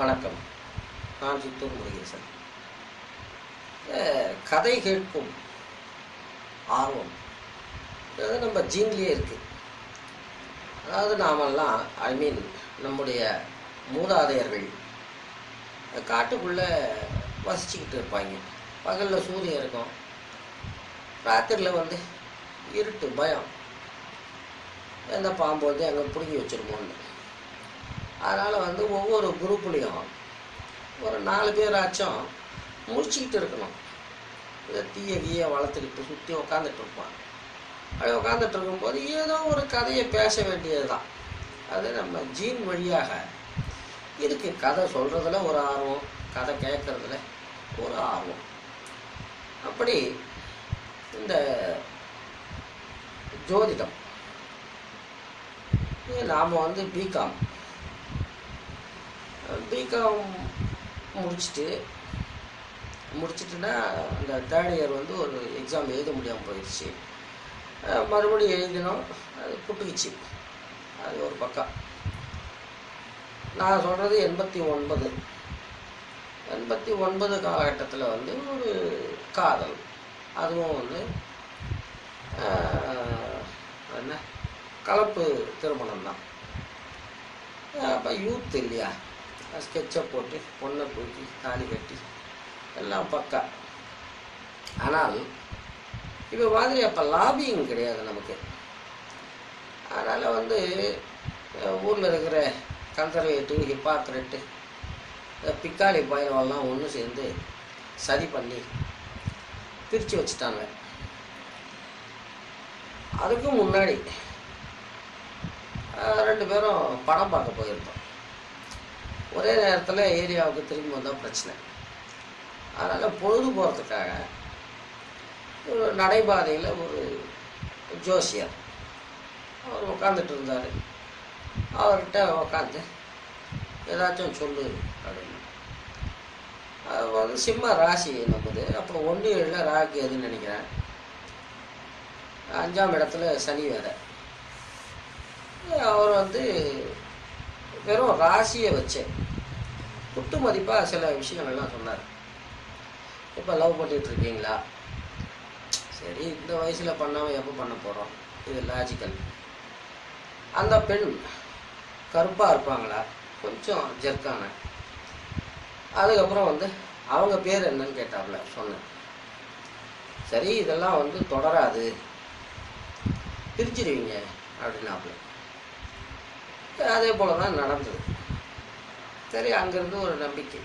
வணக்கம் நான் சித்தூர் முருகேசன் அஹ், கதை கேட்கும் ஆர்வம் அது நம்ம ஜீன்லேயே இருக்கு அதாவது நாமெல்லாம் ஐ மீன் நம்முடைய மூதாதையர்கள் காட்டுக்குள்ளே வசிச்சுக்கிட்டு இருப்பாங்க பகலில் சூரியன் இருக்கும் ராத்திரியில் வந்து இருட்டு பயம் எந்த பாம்பு வந்து அங்கே பிடுங்கி வச்சிருமோன்னு அதனால் வந்து ஒவ்வொரு குரூப்லேயும் ஒரு நாலு பேராச்சும் முடிச்சுக்கிட்டு இருக்கணும் இதை தீய கீய வளர்த்துக்கிட்டு சுற்றி உக்காந்துட்டு இருப்பான் அப்படி உட்காந்துட்டு இருக்கும்போது ஏதோ ஒரு கதையை பேச வேண்டியது தான் அது நம்ம ஜீன் வழியாக இதுக்கு கதை சொல்கிறதுல ஒரு ஆர்வம் கதை கேட்குறதுல ஒரு ஆர்வம் அப்படி இந்த ஜோதிடம் நாம் வந்து பிகாம் பிகாம் முடிச்சுட்டு முடிச்சிட்டுனா அந்த தேர்ட் இயர் வந்து ஒரு எக்ஸாம் எழுத முடியாமல் போயிடுச்சு அஹ் மறுபடியும் எழுதினோம் அது புட்டுக்குச்சு அது ஒரு பக்கம் நான் சொல்கிறது எண்பத்தி ஒன்பது எண்பத்தி ஒன்பது காலகட்டத்தில் வந்து ஒரு காதல் அதுவும் வந்து ஆஹ், என்ன கலப்பு திருமணம் தான் அப்போ யூத் இல்லையா ஸ்கெட்சை போட்டு பொண்ணை தூக்கி தாலி கட்டி எல்லாம் பக்கா ஆனால் இப்போ மாதிரி அப்போ லாபிங் கிடையாது நமக்கு அதனால் வந்து ஊரில் இருக்கிற கன்சர்வேட்டிவ் ஹிப்பாக்ரெட்டு பிக்காளி பயணவெல்லாம் ஒன்று சேர்ந்து சதி பண்ணி பிரித்து வச்சுட்டாங்க அதுக்கு முன்னாடி அஹ், ரெண்டு பேரும் படம் பார்க்க போயிருந்தோம் ஒரே நேரத்தில் ஏரியாவுக்கு திரும்பி வந்தால் பிரச்சனை அதனால் பொழுது போகிறதுக்காக ஒரு நடைபாதையில் ஒரு ஜோசியர் அவர் உட்காந்துட்டு இருந்தார் அவர்கிட்ட உட்காந்து ஏதாச்சும் சொல்லு அப்படின்னு அது வந்து சிம்ம ராசி நம்மது அப்போ ஒன்று ஏழில் ராகு எதுன்னு நினைக்கிறேன் அஞ்சாம் இடத்துல சனி வேற அவர் வந்து வெறும் ராசியை வச்சு குத்து மதிப்பாக சில விஷயங்கள்லாம் சொன்னார் இப்போ லவ் பண்ணிட்டு இருக்கீங்களா சரி இந்த வயசில் பண்ணாமல் எப்போ பண்ண போகிறோம் இது லாஜிக்கல் அந்த பெண் கருப்பாக இருப்பாங்களா கொஞ்சம் ஜெர்க்கான அதுக்கப்புறம் வந்து அவங்க பேர் என்னன்னு கேட்டாப்புல சொன்னேன் சரி இதெல்லாம் வந்து தொடராது பிரிச்சிருவீங்க அப்படின்னாப்புல அதே போல தான் நடந்தது சரி அங்கேருந்து ஒரு நம்பிக்கை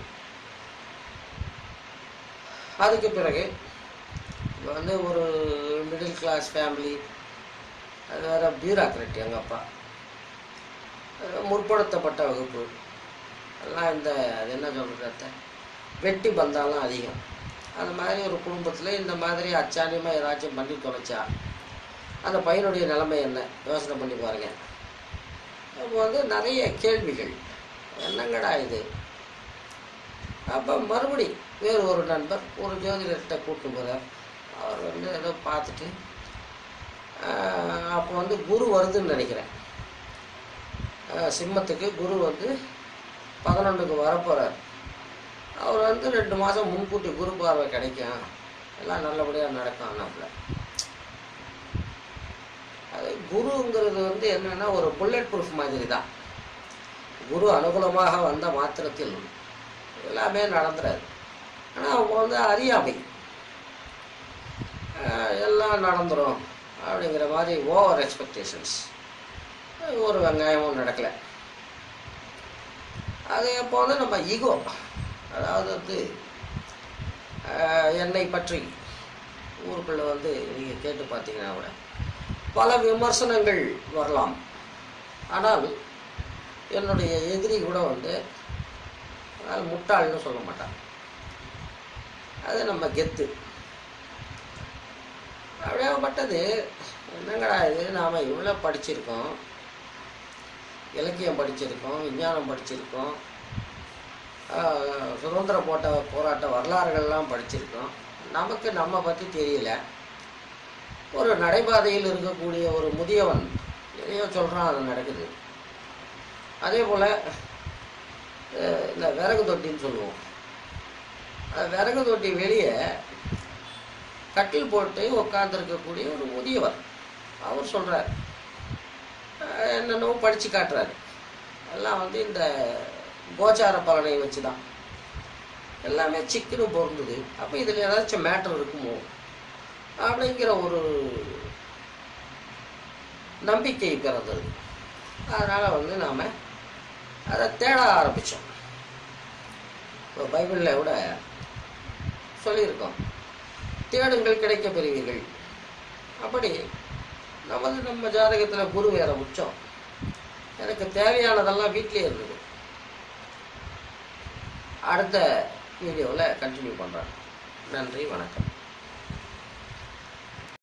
அதுக்கு பிறகு இப்போ வந்து ஒரு மிடில் கிளாஸ் ஃபேமிலி அது வேற பியூராக்ரட் எங்கள் அப்பா அது முற்படுத்தப்பட்ட வகுப்பு எல்லாம் இந்த அது என்ன சொல்கிறது வெட்டி பந்தாலாம் அதிகம் அந்த மாதிரி ஒரு குடும்பத்தில் இந்த மாதிரி அச்சாணியமாக ஏதாச்சும் பண்ணி தொலைச்சா அந்த பையனுடைய நிலைமை என்ன யோசனை பண்ணி பாருங்க அப்போ வந்து நிறைய கேள்விகள் என்னங்கடா இது அப்போ மறுபடி வேறு ஒரு நண்பர் ஒரு ஜோதிடர்கிட்ட கூட்டு போகிறார் அவர் வந்து ஏதோ பார்த்துட்டு ஆஹ், அப்போ வந்து குரு வருதுன்னு நினைக்கிறேன் ஆஹ், சிம்மத்துக்கு குரு வந்து பதினொன்றுக்கு வரப்போகிறார் அவர் வந்து ரெண்டு மாதம் முன்கூட்டி குரு பார்வை கிடைக்கும் எல்லாம் நல்லபடியாக நடக்கும் அண்ணாப்புல அது குருங்கிறது வந்து என்னன்னா ஒரு புல்லட் ப்ரூஃப் மாதிரி தான் குரு அனுகூலமாக வந்த மாத்திரத்தில் எல்லாமே நடந்துறாது ஆனால் அவங்க வந்து அறியாமை ஆஹ் எல்லாம் நடந்துரும் அப்படிங்கிற மாதிரி ஓவர் எக்ஸ்பெக்டேஷன்ஸ் ஒரு வெங்காயமும் நடக்கலை அது அப்போ வந்து நம்ம ஈகோ அதாவது வந்து ஆஹ் என்னை பற்றி ஊருக்குள்ளே வந்து நீங்கள் கேட்டு பார்த்தீங்கன்னா கூட பல விமர்சனங்கள் வரலாம் ஆனால் என்னுடைய எதிரி கூட வந்து அதாவது முட்டாள்னு சொல்ல மாட்டான் அது நம்ம கெத்து அப்படியாகப்பட்டது என்னங்கடா இது நாம் இவ்வளோ படிச்சிருக்கோம் இலக்கியம் படிச்சிருக்கோம் விஞ்ஞானம் படிச்சிருக்கோம் ஆஹ் சுதந்திர போட்ட போராட்ட வரலாறுகள்லாம் படிச்சிருக்கோம் நமக்கு நம்ம பற்றி தெரியல ஒரு நடைபாதையில் இருக்கக்கூடிய ஒரு முதியவன் எதையோ சொல்கிறான் அது நடக்குது அதே போல் இந்த விறகு தொட்டின்னு சொல்லுவோம் அந்த விறகு தொட்டி வெளியே கட்டில் போட்டு உட்காந்துருக்கக்கூடிய ஒரு முதியவர் அவர் சொல்கிறார் என்னென்னவோ படித்து காட்டுறாரு எல்லாம் வந்து இந்த கோச்சார பலனை வச்சு தான் எல்லாமே சிக்கனு பொருந்தது அப்போ இதில் ஏதாச்சும் மேட்டர் இருக்குமோ அப்படிங்கிற ஒரு நம்பிக்கை பிறந்தது அதனால் வந்து நாம் அதை தேட ஆரம்பித்தோம் இப்போ பைபிளில் கூட சொல்லியிருக்கோம் தேடுங்கள் கிடைக்க பெறுவீர்கள் அப்படி நமது நம்ம ஜாதகத்தில் குரு வேற உச்சம் எனக்கு தேவையானதெல்லாம் வீட்டிலே இருந்தது அடுத்த வீடியோவில் கண்டினியூ பண்ணுறேன் நன்றி வணக்கம்